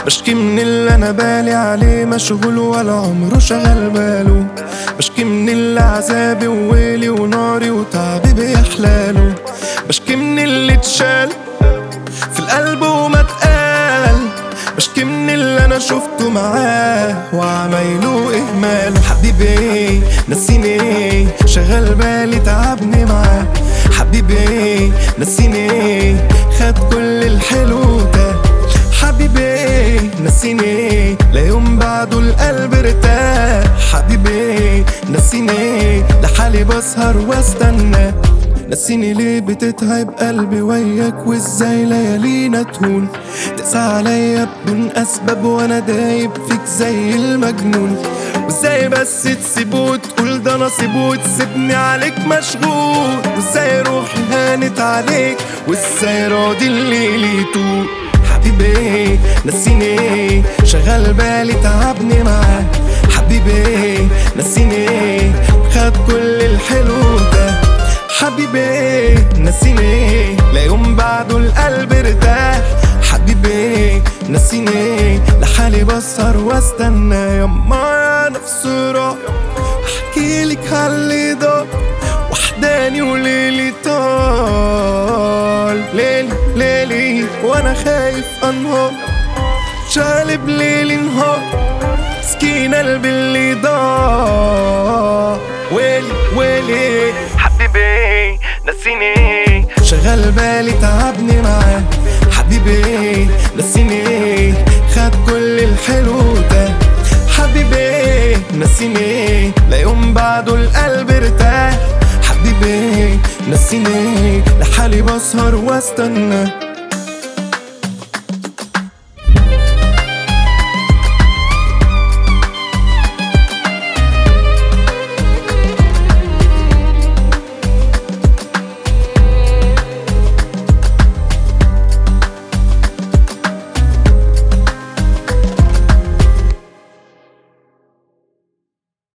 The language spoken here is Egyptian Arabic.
بشكي من اللي انا بالي عليه مشغول ولا عمره شغل باله بشكي من اللي عذابي وويلي وناري وتعبي بيحلاله بشكي من اللي اتشال في القلب وما اتقال بشكي من اللي انا شفته معاه وعمايله اهماله حبيبي نسيني شغل بالي تعبني معاه حبيبي نسيني خد كل الحلو ده حبيبي نسيني لا يوم بعده القلب ارتاح حبيبي نسيني لحالي بسهر واستنى نسيني ليه بتتعب قلبي وياك وازاي ليالينا تهون تقسى عليا بدون اسباب وانا دايب فيك زي المجنون وازاي بس تسيبه وتقول ده نصيب وتسيبني عليك مشغول وازاي روحي هانت عليك وازاي راضي الليل يطول حبيبي نسيني شغل بالي تعبني معاه حبيبي نسيني خد كل الحلو ده حبيبي نسيني لا يوم بعده القلب ارتاح حبيبي نسيني لحالي بسهر واستنى يما نفس راح احكي لك عاللي ضاق وحداني وليلي طال ليلي ليلي وانا خايف انهار شالب ليلي نهار مسكين قلبي اللي ضاع ويلي ويلي حبيبي نسيني شغل بالي تعبني معاه حبيبي نسيني خد كل الحلو ده حبيبي نسيني لا يوم بعده القلب ارتاح حبيبي نسيني لحالي بسهر واستنى